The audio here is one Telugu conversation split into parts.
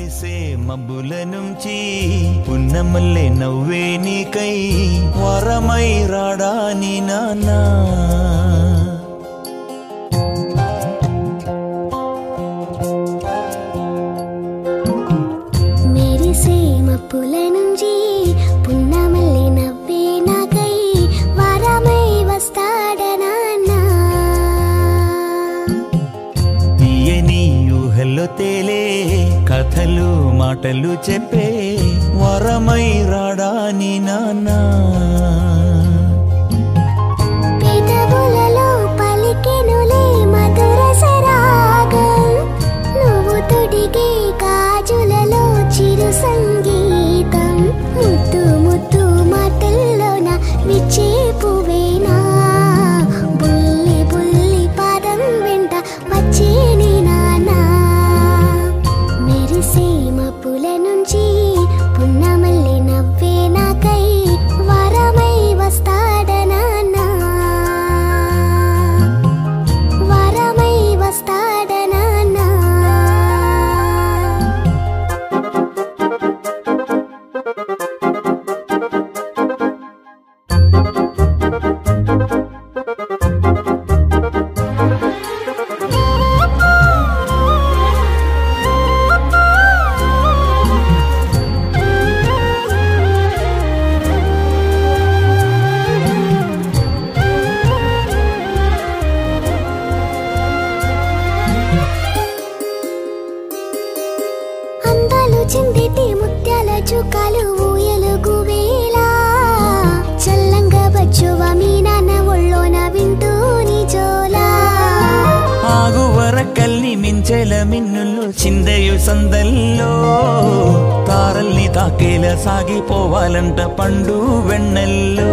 మెరిసే మబ్బుల నుంచి పున్నమల్లె నవ్వే నీకై వరమై రాడాని నాన్నా మెరిసే మప్పుల నుంచి పున్నమల్లి నవ్వే నాకై వారమై వస్తాడనాన్నా తీయని ఊహల్లో తేలే కథలు మాటలు చెప్పే వరమై రాడాని నాన్నా పెదవులలో పలికెనులే మధుర సరాగం నువ్వు తొడిగే గాజులలో చిరు సంగీతం ముద్దు ముద్దు మాటల్లోన విచ్చే పువేనా బుల్లి బుల్లి పాదం వెంట వచ్చే నీ నానా మెరిసే మప్పుల నుంచి పున్నమల్లి నవ్వే నాకై వరమై వస్తాడనాన్నా వరమై వస్తాడనాన్నా అందాలు చిందిటి ముత్యాల చుక్కలు ఊయలుగు వేళ చల్లంగా వచ్చువ మీ నాన్న ఒళ్ళోన వింటూ నీ జోలా ఆగువర కల్లి మించెల మిన్నులు చిందయు సందల్లో తారల్ని తాకేలా సాగిపోవాలంట పండు వెన్నెల్లో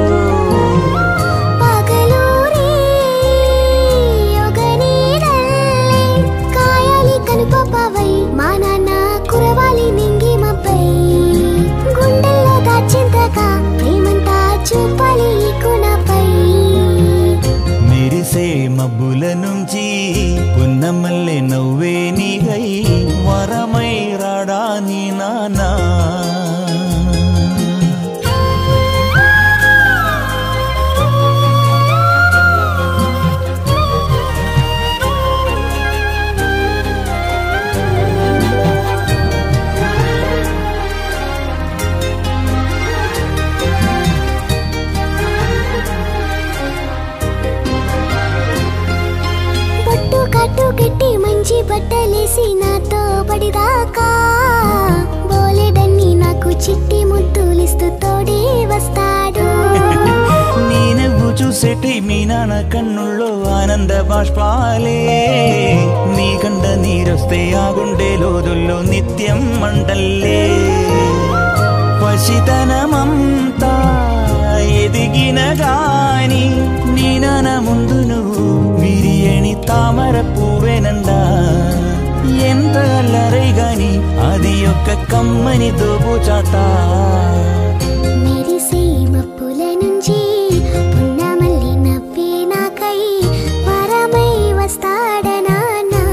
పగలూరి ఒక నీడల్లే కాయాలి కనుపపవై మా నాన్న కురవాలి నింగి మబ్బై గుండెల్లో దాచింతగా ప్రేమంతా చూపాలి ఈ కునపై మెరిసే మబ్బుల నుంచి పున్నమల్లె నవ్వే నీగై వరమై రాడాని నానా బొట్టు కట్టు కట్టి మంచి బట్టలేసి నాతో పడిదాకా బోలెడన్ని నాకు చిట్టి ముద్దులిస్తూ తోడే వస్తాడు నీ నువ్వు చూసేటి మీ నాన్న కన్నుల్లో ఆనంద బాష్పాలే నీ కండ నీరొస్తే ఆ గుండె లోదుల్లో నిత్యం మంటల్లే పసితనమంతా ఎదిగిన గాని నీ నాన్న ముందు నువ్వు విరియని తామర పువ్వేనండా ఎంత అల్లరై గాని అది యొక్క కమ్మని దోబుచాట మెరిసే మప్పుల నుంచి పున్నమల్లి నవ్వే నాకై వరమై వస్తాడనాన్నా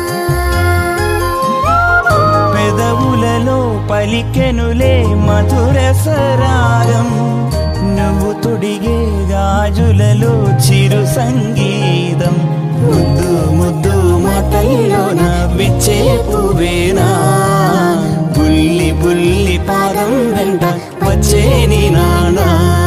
పెదవులలో పలికెనులే మధుర సరాగం నువ్వు తొడిగే గాజులలో చిరు సంగీతం ముద్దు ముద్దు మాటల్లోన విచ్చే పువ్వేనా బుల్లి బుల్లి పాదం వెంట వచ్చే నీ నానా